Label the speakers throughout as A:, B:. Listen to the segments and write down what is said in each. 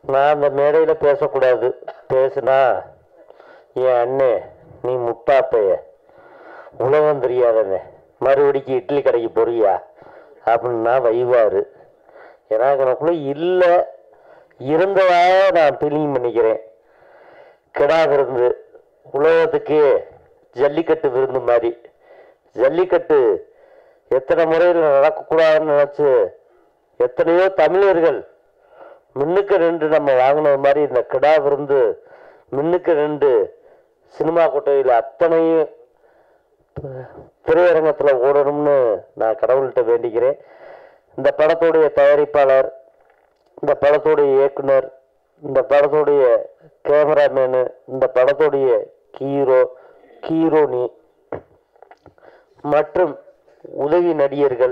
A: நான் அந்த மேடையில் பேசக்கூடாது பேசுனா என் அண்ணே நீ முட்டாப்பைய உலகம் தெரியாதவன் மறுபடிக்கு இட்லி கடைக்கு போறியா அப்படின்னா வைவாரு ஏன்னா எனக்குள்ள இல்லை இருந்ததாக நான் ஃபீலிங் பண்ணிக்கிறேன் கிடா விருந்து உலகத்துக்கு ஜல்லிக்கட்டு விருந்து மாதிரி ஜல்லிக்கட்டு எத்தனை முறையில் நடக்கக்கூடாதுன்னு நினச்சி எத்தனையோ தமிழர்கள் மின்னுக்கு ரெண்டு நம்ம வாங்கினது மாதிரி இந்த கிடா விருந்து மின்னுக்கு ரெண்டு சினிமா கொட்டையில் அத்தனையும் திரையரங்கத்தில் ஓடணும்னு நான் கடவுள்கிட்ட வேண்டிக்கிறேன் இந்த படத்துடைய தயாரிப்பாளர் இந்த படத்துடைய இயக்குனர் இந்த படத்துடைய கேமராமேனு இந்த படத்துடைய ஹீரோ ஹீரோனி மற்றும் உதவி நடிகர்கள்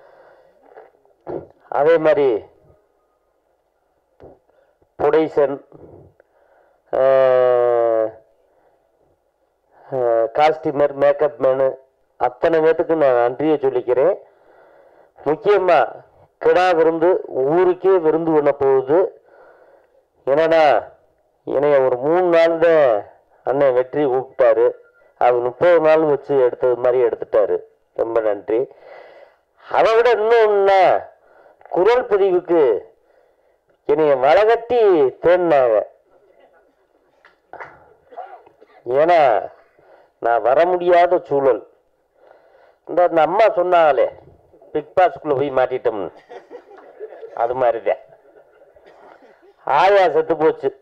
A: அதே மாதிரி புடைசன் காஸ்டியூமர் மேக்கப் மேனு அத்தனை பேத்துக்கு நான் நன்றியை சொல்லிக்கிறேன் முக்கியமாக கிடா விருந்து ஊருக்கே விருந்து பண்ண போகுது என்னன்னா என்னைய ஒரு மூணு நாள் தான் அண்ணன் வெற்றி கூப்பிட்டாரு அது முப்பது நாள் வச்சு எடுத்தது மாதிரி எடுத்துட்டாரு ரொம்ப நன்றி அதை விட இன்னொன்னா குரல் பதிவுக்கு என்னைய வளகட்டி தேடினாங்க ஏன்னா நான் வர முடியாத சூழல் இந்த அந்த அம்மா சொன்னாங்களே பிக் பாஸ்குள்ளே போய் மாட்டிட்டோம்னு அது மாதிரிதான் ஆயா செத்து போச்சு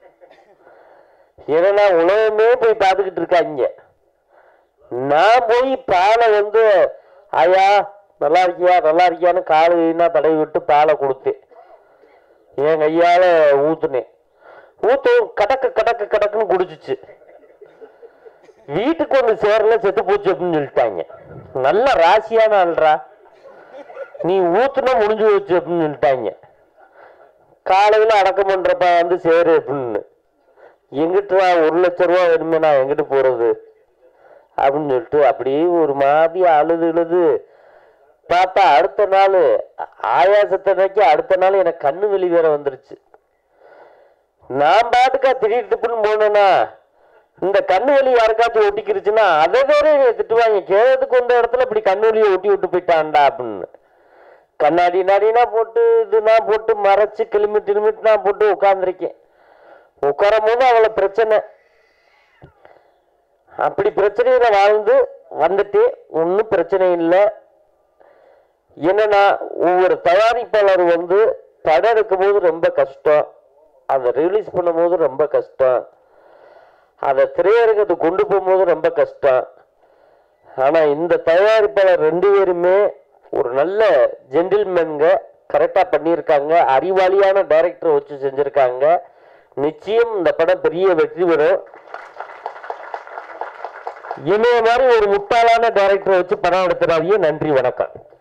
A: ஏன்னா உலகமே போய் பார்த்துக்கிட்டு இருக்காங்க நான் போய் பாலை வந்து ஆயா நல்லா இருக்கியா நல்லா இருக்கியான்னு காலு வீணா தடவி விட்டு பாலை கொடுத்தேன் என் கையால ஊத்துனேன் ஊத்து கடக்கு கடக்கு கடக்குன்னு குடிச்சிச்சு வீட்டுக்கு வந்து சேரல செத்து போச்சு அப்படின்னு சொல்லிட்டாங்க நல்ல ராசியான ஆள்றா நீ ஊத்துனா முடிஞ்சு போச்சு அப்படின்னு சொல்லிட்டாங்க காலையில் அடக்கம் பண்றப்ப வந்து சேரு அப்படின்னு எங்கிட்ட ஒரு லட்ச ரூபா வேணுமே நான் எங்கிட்டு போறது அப்படின்னு சொல்லிட்டு அப்படியே ஒரு மாதிரி அழுது அழுது பார்த்தா அடுத்த நாள் ஆயாசத்தனைக்கு அடுத்த நாள் எனக்கு கண்ணு வெளி வேற வந்துருச்சு நான் பாட்டுக்கா திடீர் திப்புன்னு போனேன்னா இந்த கண்ணு வலி யாருக்காச்சும் ஒட்டிக்கிருச்சுன்னா அதை வேற என்னைய திட்டுவாங்க கேளதுக்கு வந்த இடத்துல இப்படி கண்ணு வலியை ஒட்டி விட்டு போயிட்டான்டா அப்படின்னு கண்ணாடி நடினா போட்டு இதுனா போட்டு மறைச்சு கிளிமி கிளிமிட்டுனா போட்டு உட்காந்துருக்கேன் உட்காரும் போது அவளை பிரச்சனை அப்படி பிரச்சனையில வாழ்ந்து வந்துட்டு ஒன்றும் பிரச்சனை இல்லை என்னன்னா ஒவ்வொரு தயாரிப்பாளர் வந்து படம் எடுக்கும்போது ரொம்ப கஷ்டம் அதை ரிலீஸ் பண்ணும்போது ரொம்ப கஷ்டம் அதை திரையரங்கத்துக்கு கொண்டு போகும்போது ரொம்ப கஷ்டம் ஆனால் இந்த தயாரிப்பாளர் ரெண்டு பேருமே ஒரு நல்ல ஜென்டில்மேனுங்க கரெக்டாக பண்ணியிருக்காங்க அறிவாளியான டைரக்டர் வச்சு செஞ்சுருக்காங்க நிச்சயம் இந்த படம் பெரிய வெற்றி பெறும் இணைய மாதிரி ஒரு முட்டாளான டைரக்டரை வச்சு படம் எடுத்துறாதீங்க நன்றி வணக்கம்